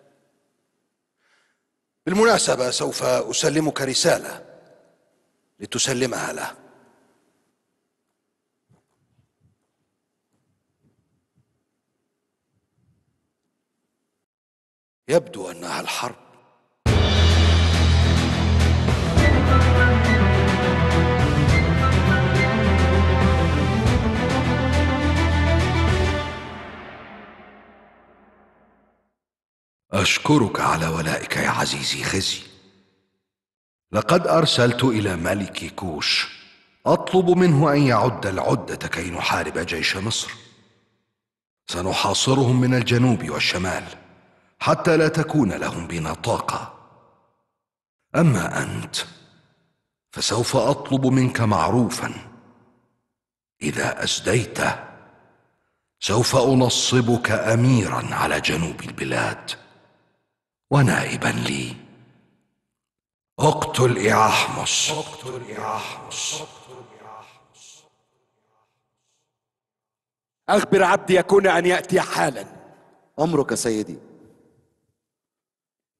بالمناسبه سوف اسلمك رساله لتسلمها له يبدو انها الحرب أشكرك على ولائك يا عزيزي خزي لقد أرسلت إلى ملك كوش أطلب منه أن يعد العدة كي نحارب جيش مصر سنحاصرهم من الجنوب والشمال حتى لا تكون لهم بنا طاقة أما أنت فسوف أطلب منك معروفا إذا أسديت سوف أنصبك أميرا على جنوب البلاد ونائبا لي اقتل إعاحمس اقتل إعاحمس أخبر عبدي يكون أن يأتي حالا أمرك سيدي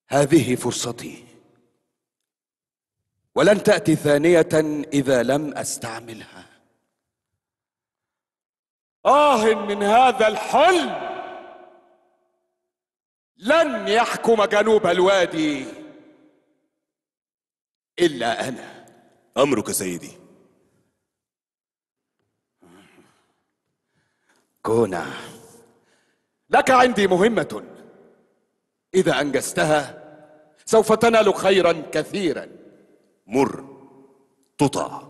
هذه فرصتي ولن تأتي ثانية إذا لم أستعملها آه من هذا الحلم لن يحكم جنوب الوادي إلا أنا أمرك سيدي كونا لك عندي مهمة إذا أنجزتها سوف تنال خيرا كثيرا مر تطع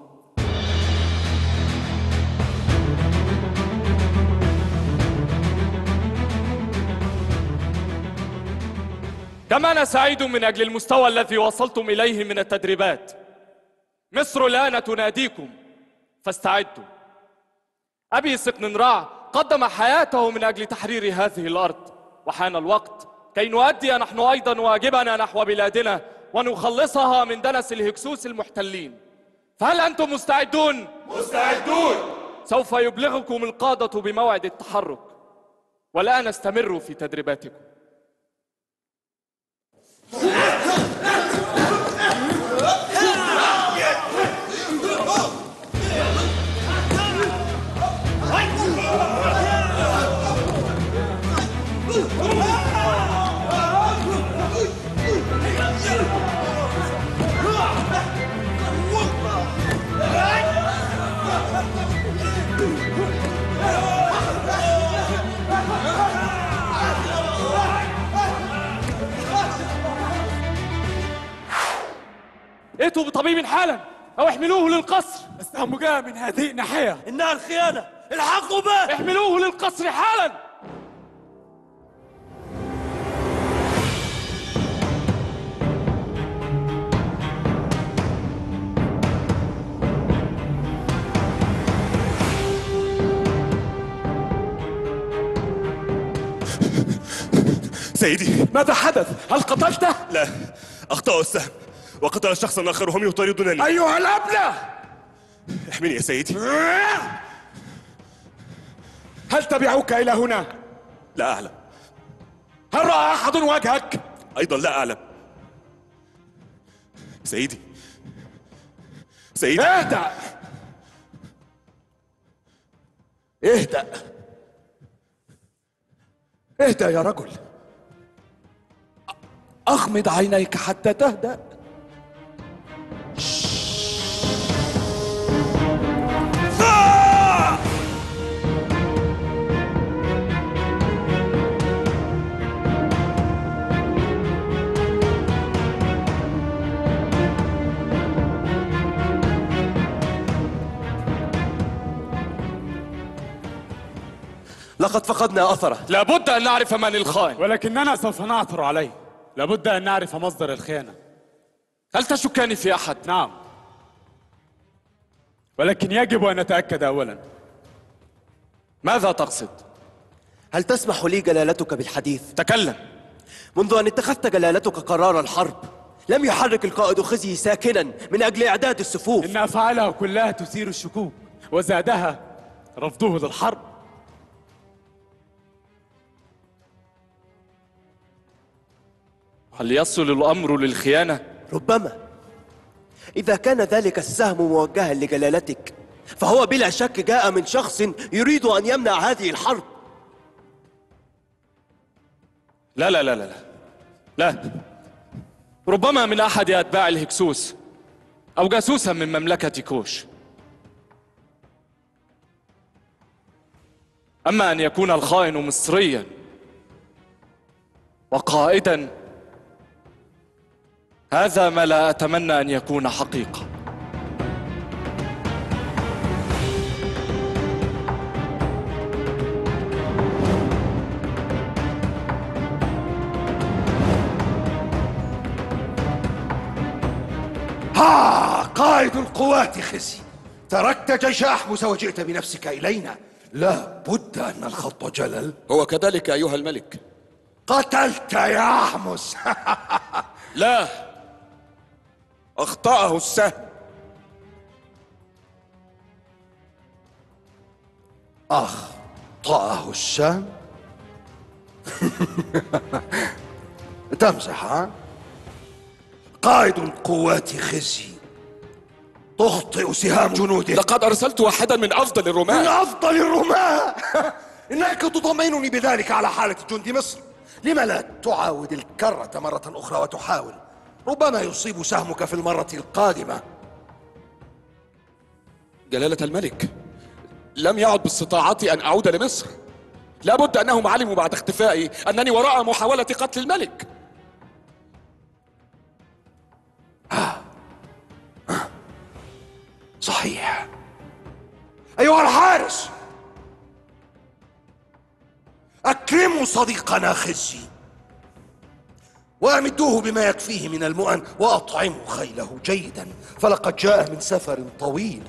كما أنا سعيد من أجل المستوى الذي وصلتم إليه من التدريبات مصر الآن تناديكم فاستعدوا أبي سقننرع قدم حياته من أجل تحرير هذه الأرض وحان الوقت كي نؤدي نحن أيضا واجبنا نحو بلادنا ونخلصها من دنس الهكسوس المحتلين فهل أنتم مستعدون؟ مستعدون سوف يبلغكم القادة بموعد التحرك والآن استمروا في تدريباتكم ائتوا بطبيب حالا او احملوه للقصر السهم جاء من هذه الناحية إنها الخيانة الحقوا به احملوه للقصر حالا سيدي ماذا حدث؟ هل قتلته؟ لا أخطأ السهم وقتل شخصا آخر وهم يطاردونني أيها الأبلة احمني يا سيدي هل تبعوك إلى هنا؟ لا أعلم هل رأى أحد وجهك؟ أيضا لا أعلم سيدي سيدي اهدأ اهدأ اهدأ يا رجل أغمض عينيك حتى تهدأ لقد فقدنا أثره لابد أن نعرف من الخائن ولكننا سوف نعثر عليه لابد أن نعرف مصدر الخيانة هل تشكان في أحد؟ نعم ولكن يجب أن نتأكد أولا ماذا تقصد؟ هل تسمح لي جلالتك بالحديث؟ تكلم منذ أن اتخذت جلالتك قرار الحرب لم يحرك القائد خزي ساكنا من أجل إعداد الصفوف إن أفعاله كلها تثير الشكوك وزادها رفضه للحرب هل يصل الأمر للخيانة؟ ربما إذا كان ذلك السهم موجها لجلالتك فهو بلا شك جاء من شخص يريد أن يمنع هذه الحرب لا لا لا لا لا لا ربما من أحد أتباع الهكسوس أو جاسوسا من مملكة كوش أما أن يكون الخائن مصريا وقائدا هذا ما لا أتمنى أن يكون حقيقة ها قائد القوات خزي تركت جيش أحمس وجئت بنفسك إلينا لا بد أن الخط جلل هو كذلك أيها الملك قتلت يا أحمس لا أخطأه السهم أخطأه السهم تمزح ها قائد القوات خزي تخطئ سهام جنوده لقد أرسلت واحدا من أفضل الرماة من أفضل الرماة إنك تطمئنني بذلك على حالة جند مصر لم لا تعاود الكرة مرة أخرى وتحاول ربما يصيب سهمك في المرة القادمة جلالة الملك لم يعد باستطاعتي أن أعود لمصر لابد أنهم علموا بعد اختفائي أنني وراء محاولة قتل الملك صحيح أيها الحارس أكرموا صديقنا خزي وأمدوه بما يكفيه من المؤن وأطعموا خيله جيدا فلقد جاء من سفر طويل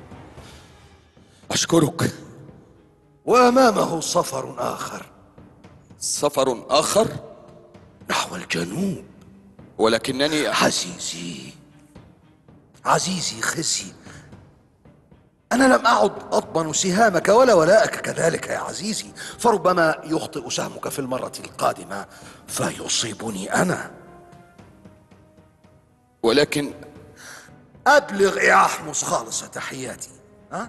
أشكرك وأمامه سفر آخر سفر آخر نحو الجنوب ولكنني عزيزي عزيزي خزي أنا لم أعد أضمن سهامك ولا ولاءك كذلك يا عزيزي فربما يخطئ سهمك في المرة القادمة فيصيبني أنا ولكن أبلغ يا أحمس خالص تحياتي ها؟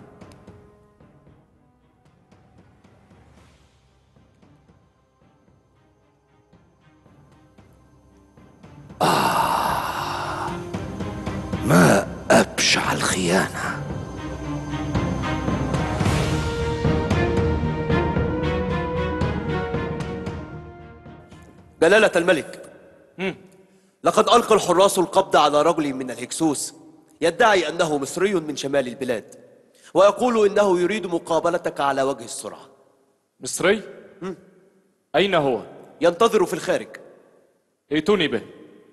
آه ما أبشع الخيانة جلالة الملك لقد ألقى الحراس القبض على رجل من الهكسوس يدعي أنه مصري من شمال البلاد ويقول إنه يريد مقابلتك على وجه السرعة مصري؟ أين هو؟ ينتظر في الخارج ائتوني به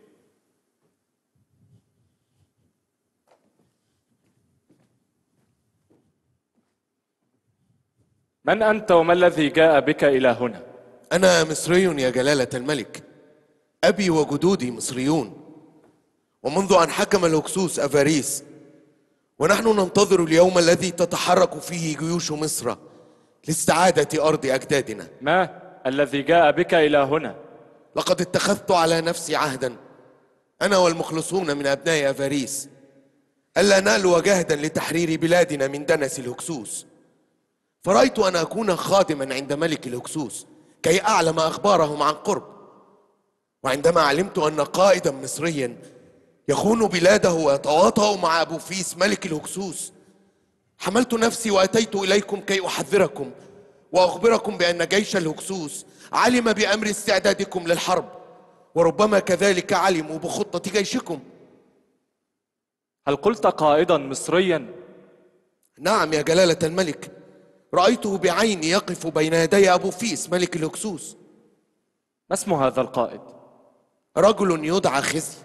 من أنت وما الذي جاء بك إلى هنا؟ أنا مصري يا جلالة الملك أبي وجدودي مصريون ومنذ أن حكم الهكسوس أفاريس ونحن ننتظر اليوم الذي تتحرك فيه جيوش مصر لاستعادة أرض أجدادنا ما الذي جاء بك إلى هنا؟ لقد اتخذت على نفسي عهدا أنا والمخلصون من أبناء أفاريس ألا نألو جهدا لتحرير بلادنا من دنس الهكسوس فرأيت أن أكون خادما عند ملك الهكسوس كي أعلم أخبارهم عن قرب وعندما علمت أن قائدا مصريا يخون بلاده ويتواطأ مع أبو فيس ملك الهكسوس حملت نفسي وأتيت إليكم كي أحذركم وأخبركم بأن جيش الهكسوس علم بأمر استعدادكم للحرب وربما كذلك علموا بخطة جيشكم هل قلت قائدا مصريا؟ نعم يا جلالة الملك رأيته بعيني يقف بين يدي أبو فيس ملك الهكسوس ما اسم هذا القائد؟ رجل يدعى خزي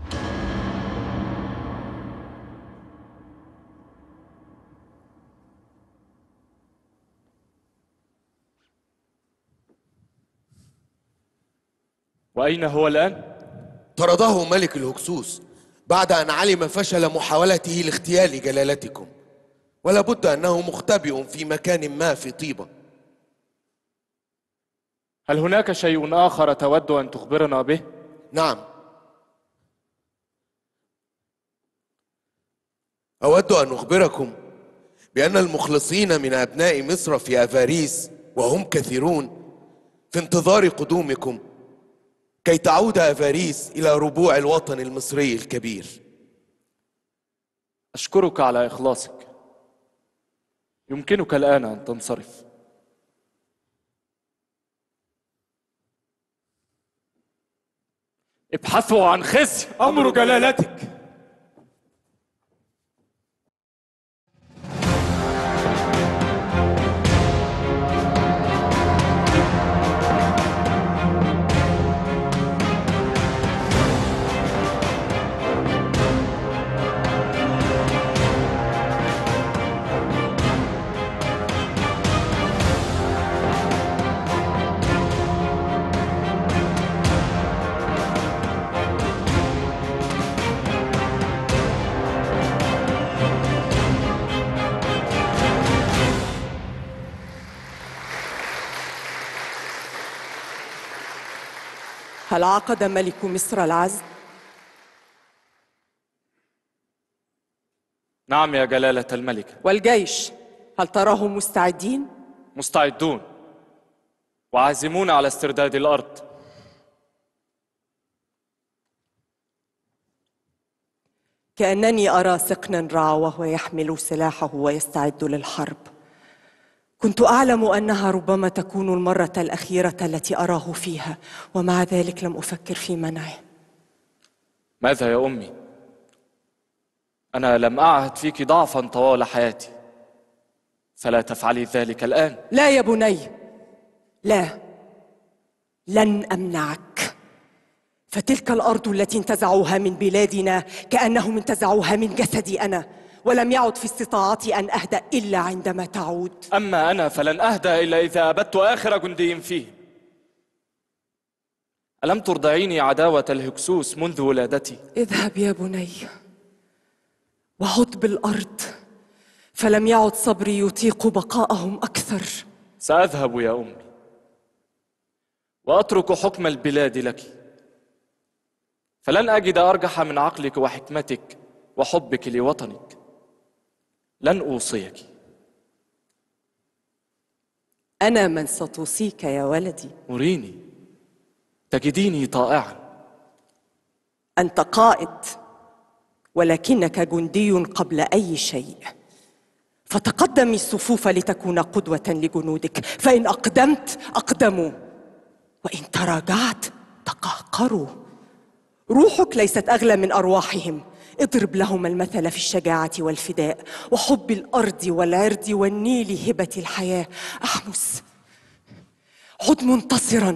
وأين هو الآن؟ طرده ملك الهكسوس بعد أن علم فشل محاولته لاغتيال جلالتكم ولا بد أنه مختبئ في مكان ما في طيبة هل هناك شيء آخر تود أن تخبرنا به؟ نعم أود أن أخبركم بأن المخلصين من أبناء مصر في أفاريس وهم كثيرون في انتظار قدومكم كي تعود أفاريس إلى ربوع الوطن المصري الكبير أشكرك على إخلاصك يمكنك الآن أن تنصرف ابحثوا عن خزي أمر جلالتك هل عقد ملك مصر العزل نعم يا جلالة الملكة والجيش هل تراهم مستعدين؟ مستعدون وعازمون على استرداد الأرض كأنني أرى سقنا رع وهو يحمل سلاحه ويستعد للحرب كنت أعلم أنها ربما تكون المرة الأخيرة التي أراه فيها ومع ذلك لم أفكر في منعه ماذا يا أمي؟ أنا لم أعهد فيك ضعفا طوال حياتي فلا تفعلي ذلك الآن لا يا بني لا لن أمنعك فتلك الأرض التي انتزعوها من بلادنا كأنهم انتزعوها من جسدي أنا ولم يعد في استطاعتي أن أهدأ إلا عندما تعود أما أنا فلن أهدأ إلا إذا أبدت آخر جندي فيه ألم ترضعيني عداوة الهكسوس منذ ولادتي؟ اذهب يا بني وعد بالأرض فلم يعد صبري يطيق بقاءهم أكثر سأذهب يا أمي وأترك حكم البلاد لك فلن أجد أرجح من عقلك وحكمتك وحبك لوطنك لن أوصيك أنا من ستوصيك يا ولدي أريني تجديني طائعا أنت قائد ولكنك جندي قبل أي شيء فتقدم الصفوف لتكون قدوة لجنودك فإن أقدمت أقدموا وإن تراجعت تقهقروا روحك ليست أغلى من أرواحهم اضرب لهم المثل في الشجاعة والفداء وحب الأرض والعرض والنيل هبة الحياة أحمس عد منتصرا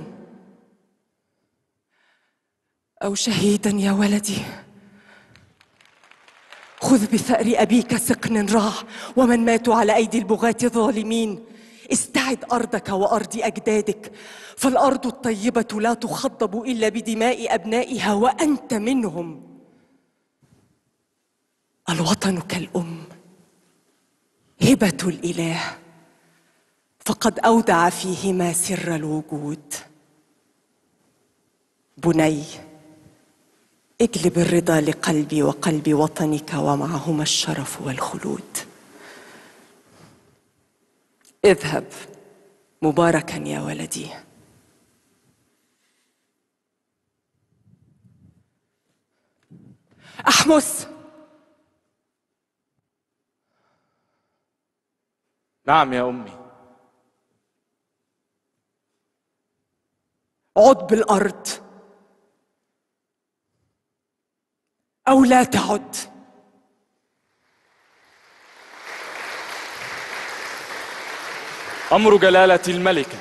أو شهيدا يا ولدي خذ بثأر أبيك سقن راع ومن ماتوا على أيدي البغاة ظالمين استعد أرضك وأرض أجدادك فالأرض الطيبة لا تخضب إلا بدماء أبنائها وأنت منهم الوطن كالأم هبة الإله فقد أودع فيهما سر الوجود بني اجلب الرضا لقلبي وقلب وطنك ومعهما الشرف والخلود اذهب مباركا يا ولدي احمس نعم يا أمي عد بالارض او لا تعد أمر جلالة الملكة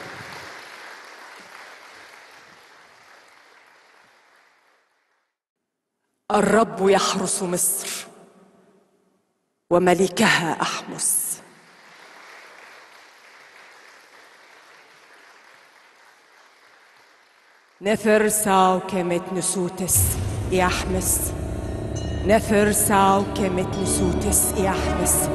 الرب يحرس مصر وملكها احمس نثر ساو كمت نسوتس يحمس نثر ساو كمت نسوتس يحمس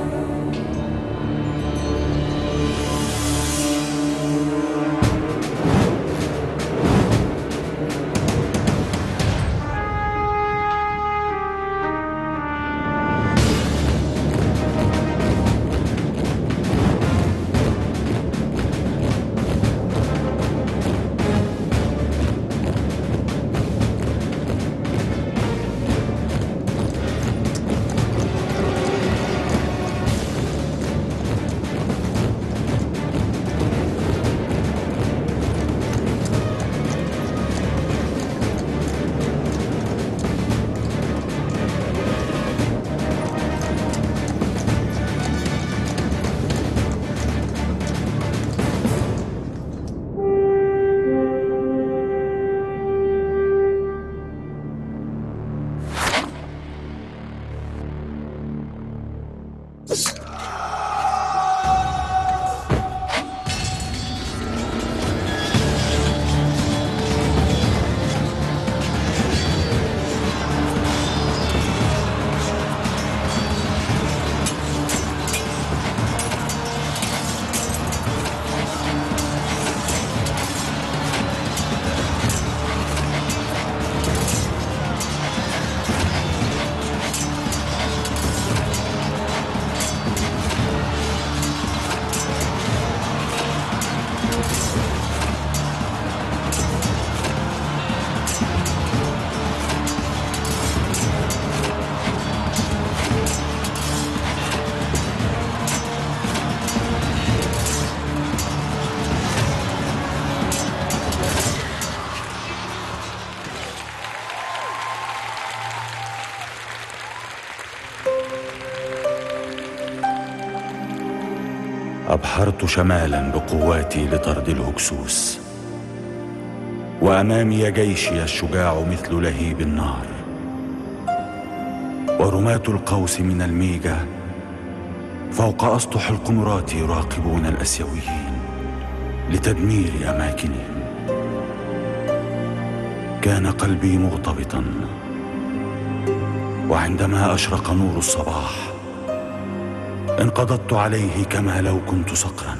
أبحرت شمالا بقواتي لطرد الهكسوس وأمامي جيشي الشجاع مثل لهيب النار ورماة القوس من الميجا فوق أسطح القمرات يراقبون الأسيويين لتدمير أماكنهم كان قلبي مغتبطا وعندما أشرق نور الصباح انقضضت عليه كما لو كنت صقرا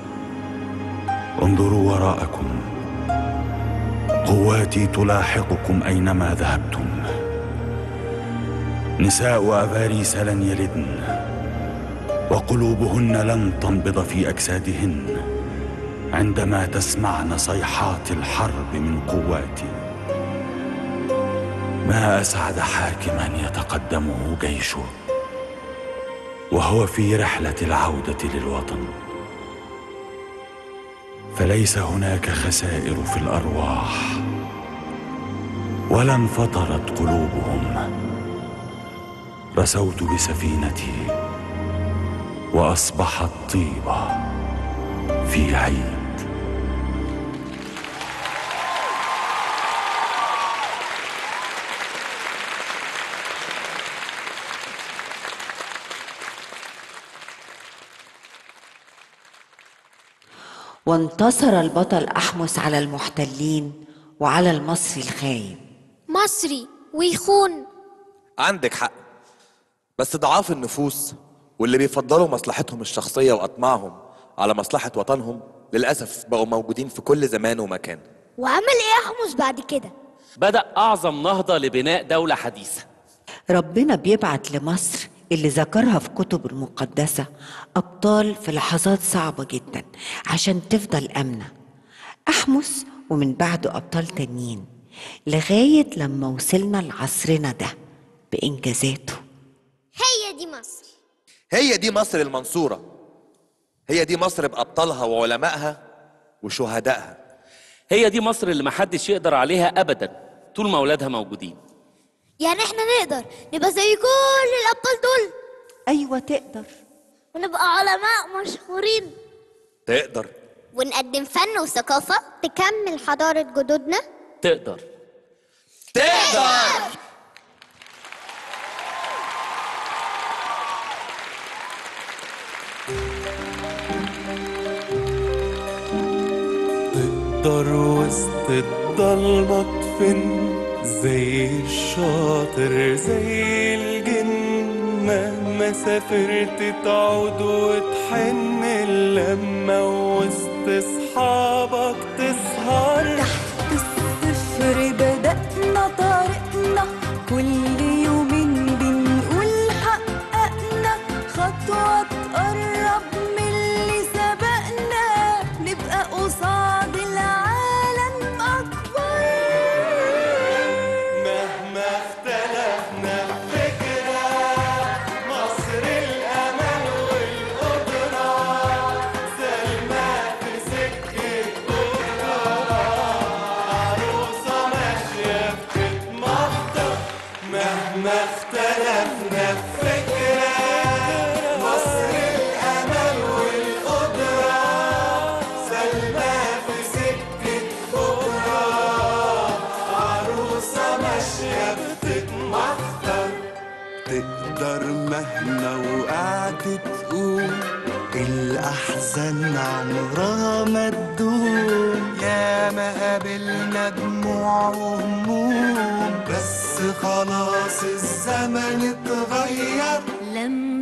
انظروا وراءكم قواتي تلاحقكم اينما ذهبتم نساء افاريس لن يلدن وقلوبهن لن تنبض في اجسادهن عندما تسمعن صيحات الحرب من قواتي ما اسعد حاكما يتقدمه جيشه وهو في رحله العوده للوطن فليس هناك خسائر في الارواح ولا انفطرت قلوبهم رسوت بسفينتي واصبحت طيبه في عيد وانتصر البطل أحمس على المحتلين وعلى المصري الخاين مصري ويخون عندك حق بس ضعاف النفوس واللي بيفضلوا مصلحتهم الشخصية وأطماعهم على مصلحة وطنهم للأسف بقوا موجودين في كل زمان ومكان وعمل ايه احمس بعد كده بدأ أعظم نهضة لبناء دولة حديثة ربنا بيبعت لمصر اللي ذكرها في كتب المقدسة أبطال في لحظات صعبة جدا عشان تفضل آمنة أحمس ومن بعده أبطال تانيين لغاية لما وصلنا لعصرنا ده بإنجازاته هي دي مصر هي دي مصر المنصورة هي دي مصر بأبطالها وعلمائها وشهدائها هي دي مصر اللي محدش يقدر عليها أبدا طول ما أولادها موجودين يعني احنا نقدر نبقى زي كل الابطال دول ايوه تقدر ونبقى علماء مشهورين تقدر ونقدم فن وثقافة تكمل حضارة جدودنا تقدر تقدر تقدر وسط الضلمة تفن زي الشاطر زي الجن مهما سافرت تعود وتحن اللمة وسط صحابك تسهر تحت الصفر بدأنا طريقنا كل يومين بنقول حققنا خطوة تقرب من اللي سبقنا نبقى قصاد العالم أكبر مهما اختلفنا الفكرة مصر الأمل والقدرة سلمى في سكة بكرة عروسة ماشية بتتمطر مهما اختلفنا الفكرة مصر الأمل والقدرة سلمى في سكة بكرة عروسة ماشية بتتمخطر تقدر مهما وقعت تقوم الأحزان عمرها ما تدوم يا ما قابلنا دموع وهموم بس خلاص الزمن اتغير لما